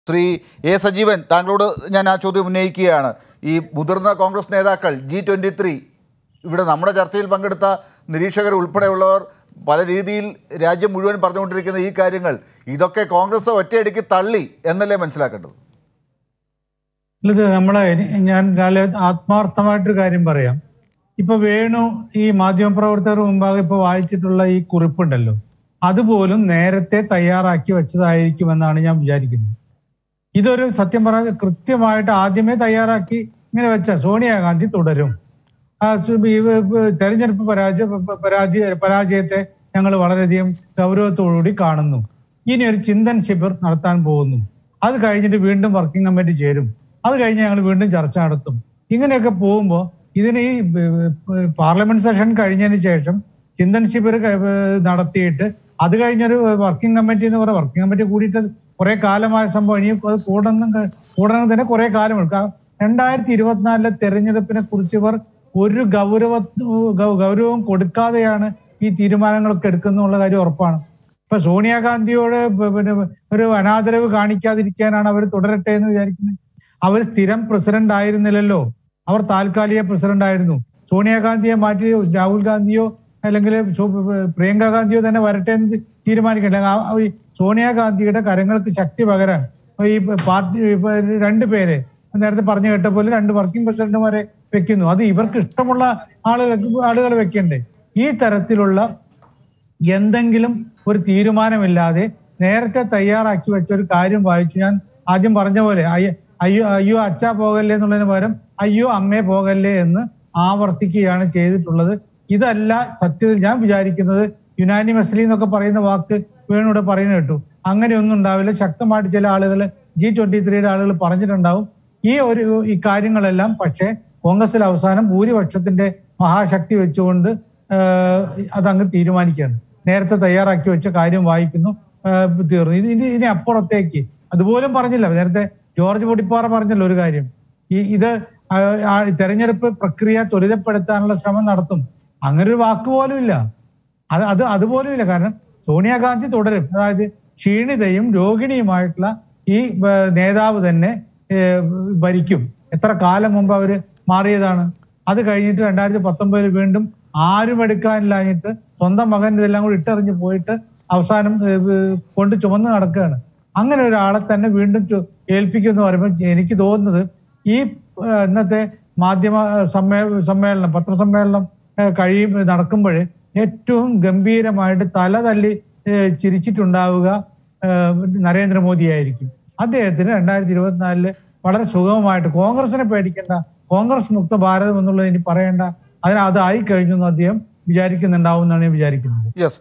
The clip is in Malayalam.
ശ്രീ എ സജീവൻ താങ്കളോട് ഞാൻ ആ ചോദ്യം ഉന്നയിക്കുകയാണ് ഈ മുതിർന്ന കോൺഗ്രസ് നേതാക്കൾ ജി ട്വൻ്റി ത്രീ ഇവിടെ നമ്മുടെ ചർച്ചയിൽ പങ്കെടുത്ത നിരീക്ഷകർ ഉൾപ്പെടെയുള്ളവർ പല രീതിയിൽ രാജ്യം മുഴുവൻ പറഞ്ഞുകൊണ്ടിരിക്കുന്ന ഈ കാര്യങ്ങൾ ഇതൊക്കെ കോൺഗ്രസ് ഒറ്റയടിക്ക് തള്ളി എന്നല്ലേ മനസ്സിലാക്കേണ്ടത് ഇത് നമ്മളെ ഞാൻ രാവിലെ ആത്മാർത്ഥമായിട്ടൊരു കാര്യം പറയാം ഇപ്പൊ വേണു ഈ മാധ്യമപ്രവർത്തകർ മുമ്പാകെ ഇപ്പൊ വായിച്ചിട്ടുള്ള ഈ കുറിപ്പുണ്ടല്ലോ അതുപോലും നേരത്തെ തയ്യാറാക്കി വെച്ചതായിരിക്കുമെന്നാണ് ഞാൻ വിചാരിക്കുന്നത് ഇതൊരു സത്യം പറഞ്ഞാൽ കൃത്യമായിട്ട് ആദ്യമേ തയ്യാറാക്കി ഇങ്ങനെ വെച്ച സോണിയാഗാന്ധി തുടരും ആ സു- ഈ വ- വ- തെരഞ്ഞെടുപ്പ് പരാജയ പ- പരാജയ പരാജയത്തെ ഞങ്ങൾ വളരെയധികം ഗൗരവത്തോടുകൂടി കാണുന്നു ഇനി ഒരു ചിന്തൻ ശിബിർ നടത്താൻ പോകുന്നു അത് കഴിഞ്ഞിട്ട് വീണ്ടും വർക്കിംഗ് കമ്മിറ്റി ചേരും അത് കഴിഞ്ഞ് ഞങ്ങൾ വീണ്ടും ചർച്ച നടത്തും ഇങ്ങനെയൊക്കെ പോകുമ്പോൾ ഇതിന് ഈ ബ- ബ- പാർലമെന്റ് സെഷൻ കഴിഞ്ഞതിന് ശേഷം ചിന്തൻ ശിബിർ ക- ഏർ നടത്തിയിട്ട് അത് കഴിഞ്ഞൊരു വർക്കിംഗ് കമ്മിറ്റി എന്ന് പറയുക വർക്കിംഗ് കമ്മിറ്റി കൂടിയിട്ട് കുറെ കാലമായ സംഭവം ഇനി അത് കൂടണം കൂടണം തന്നെ കുറെ കാലമെടുക്കാം രണ്ടായിരത്തി ഇരുപത്തിനാലിലെ തെരഞ്ഞെടുപ്പിനെ കുറിച്ച് ഇവർ ഒരു ഗൗരവ ഗൗ- ഗൗരവം കൊടുക്കാതെയാണ് ഈ തീരുമാനങ്ങളൊക്കെ എടുക്കുന്നുള്ള കാര്യം ഉറപ്പാണ് ഇപ്പൊ സോണിയാഗാന്ധിയോട് പ- പിന്നെ ഒരു അനാദരവ് കാണിക്കാതിരിക്കാനാണ് അവർ തുടരട്ടെ എന്ന് വിചാരിക്കുന്നത് അവർ സ്ഥിരം പ്രസിഡന്റ് ആയിരുന്നില്ലല്ലോ അവർ താൽക്കാലിക പ്രസിഡന്റ് ആയിരുന്നു സോണിയാഗാന്ധിയെ മാറ്റി രാഹുൽ ഗാന്ധിയോ അല്ലെങ്കിൽ സോ- പ്രിയങ്ക ഗാന്ധിയോ തന്നെ വരട്ടെ എന്ന് തീരുമാനിക്കണ്ട ആ- ആ ഈ സോണിയാഗാന്ധിയുടെ കരങ്ങൾക്ക് ശക്തി പകരാൻ ഈ പാർട്ടി ഇപ്പൊ രണ്ട് പേരെ നേരത്തെ പറഞ്ഞു കേട്ട പോലെ രണ്ട് വർക്കിംഗ് പ്രസിഡന്റുമാരെ വെക്കുന്നു അത് ഇവർക്ക് ഇഷ്ടമുള്ള ആളുകൾ ആളുകൾ വെക്കണ്ടേ ഈ തരത്തിലുള്ള എന്തെങ്കിലും ഒരു തീരുമാനമില്ലാതെ നേരത്തെ തയ്യാറാക്കി വെച്ച ഒരു കാര്യം വായിച്ചു ഞാൻ ആദ്യം പറഞ്ഞ പോലെ അയ്യ- അയ്യോ അയ്യോ അച്ഛ പോകല്ലേ എന്നുള്ളതിന് പകരം അയ്യോ അമ്മേ പോകല്ലേ എന്ന് ആവർത്തിക്കുകയാണ് ചെയ്തിട്ടുള്ളത് ഇതല്ല സത്യത്തിൽ ഞാൻ വിചാരിക്കുന്നത് യുനാനിമസ്ലി എന്നൊക്കെ പറയുന്ന വാക്ക് വേണൂടെ പറയുന്നത് കേട്ടു അങ്ങനെയൊന്നും ഉണ്ടാവില്ല ശക്തമായിട്ട് ചില ആളുകൾ ജി ട്വന്റി ത്രീയുടെ ആളുകൾ പറഞ്ഞിട്ടുണ്ടാവും ഈ ഒരു ഈ കാര്യങ്ങളെല്ലാം പക്ഷേ കോൺഗ്രസിൽ അവസാനം ഭൂരിപക്ഷത്തിന്റെ മഹാശക്തി വെച്ചുകൊണ്ട് ആഹ് അതങ്ങ് തീരുമാനിക്കുകയാണ് നേരത്തെ തയ്യാറാക്കി വെച്ച കാര്യം വായിക്കുന്നു ആഹ് തീർന്നു ഇത് ഇനി ഇനി അപ്പുറത്തേക്ക് അതുപോലും പറഞ്ഞില്ല നേരത്തെ ജോർജ് പൊടിപ്പാറ പറഞ്ഞല്ലോ ഒരു കാര്യം ഈ ഇത് ആഹ് ആ തെരഞ്ഞെടുപ്പ് പ്രക്രിയ ത്വരിതപ്പെടുത്താനുള്ള ശ്രമം നടത്തും അങ്ങനെ ഒരു വാക്ക് പോലും ഇല്ല അത് അത് അതുപോലും ഇല്ല കാരണം സോണിയാഗാന്ധി തുടരും അതായത് ക്ഷീണിതയും രോഗിണിയുമായിട്ടുള്ള ഈ ഏർ, നേതാവ് തന്നെ ഏർ, ഭരിക്കും എത്ര കാലം മുമ്പ് അവര് മാറിയതാണ് അത് കഴിഞ്ഞിട്ട് രണ്ടായിരത്തി പത്തൊമ്പതിൽ വീണ്ടും ആരും എടുക്കാനില്ലാഞ്ഞിട്ട് സ്വന്തം മകൻ ഇതെല്ലാം കൂടി ഇട്ടെറിഞ്ഞ് പോയിട്ട് അവസാനം ഏർ, ഏർ, കൊണ്ട് ചുമന്ന് നടക്കുകയാണ് അങ്ങനെ ഒരാളെ തന്നെ വീണ്ടും ചു- ഏൽപ്പിക്കും എന്ന് പറയുമ്പോൾ എനിക്ക് തോന്നുന്നത് ഈ ഏർ, ഇന്നത്തെ മാധ്യമ സമ്മേ സമ്മേളനം പത്രസമ്മേളനം ഏർ, കഴിയും നടക്കുമ്പോൾ ഏറ്റവും ഗംഭീരമായിട്ട് തല തല്ലി ഏർ, ചിരിച്ചിട്ടുണ്ടാവുക ഏർ, നരേന്ദ്രമോദി ആയിരിക്കും അദ്ദേഹത്തിന് രണ്ടായിരത്തി ഇരുപത്തിനാലില് വളരെ സുഗമമായിട്ട് കോൺഗ്രസിനെ പേടിക്കേണ്ട കോൺഗ്രസ് മുക്ത ഭാരതം എന്നുള്ളത് ഇനി പറയേണ്ട അതിന് അതായി കഴിഞ്ഞു എന്ന് അദ്ദേഹം വിചാരിക്കുന്നുണ്ടാവും എന്നാണ് ഞാൻ വിചാരിക്കുന്നത് യെസ്